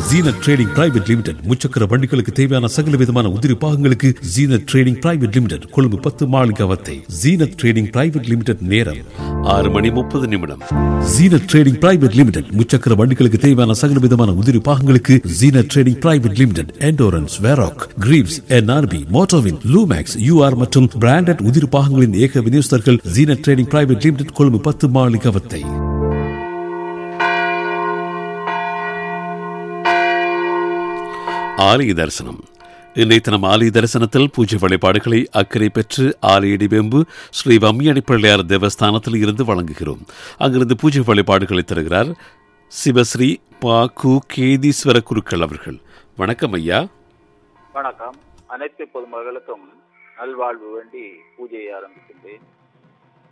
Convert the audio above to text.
Zeenat trading private limited முச்சக்கர வண்டிகளுக்கு தேவையான சகல விதமான உதிரி பாகங்களுக்கு Zeenath trading private limited Colombo பத்து Maligawatta Zeenath trading private limited நேரம் ஆறு மணி முப்பது நிமிடம் ஜீனத் ட்ரேடிங் பிரைவேட் லிமிடெட் முச்சக்கர வண்டிகளுக்கு தேவையான சகல விதமான உதிரி பாகங்களுக்கு Zeenath trading private limited Endurance Varroc Greaves NRB மோட்டோவின் லூமேக்ஸ் யூஆர் மற்றும் பிராண்டட் உதிரி பாகங்களின் ஏக விநியோகஸ்தர்கள் Zeenath trading private limited Colombo பத்து மாளிகவத்தை ஆலய தரிசனம் இன்றைய தினம் ஆலய தரிசனத்தில் பூஜை வழிபாடுகளை அக்கறை பெற்று ஆலய இடிவெம்பு ஸ்ரீ வம்மியணி பிள்ளையார் தேவஸ்தானத்தில் இருந்து வழங்குகிறோம் அங்கிருந்து பூஜை வழிபாடுகளை தருகிறார் சிவஸ்ரீ பா கு கேதீஸ்வர குருக்கள் அவர்கள் வணக்கம் ஐயா வணக்கம் அனைத்து பொதுமக்களுக்கும் நல்வாழ்வு வேண்டி பூஜையை ஆரம்பிக்கின்றேன்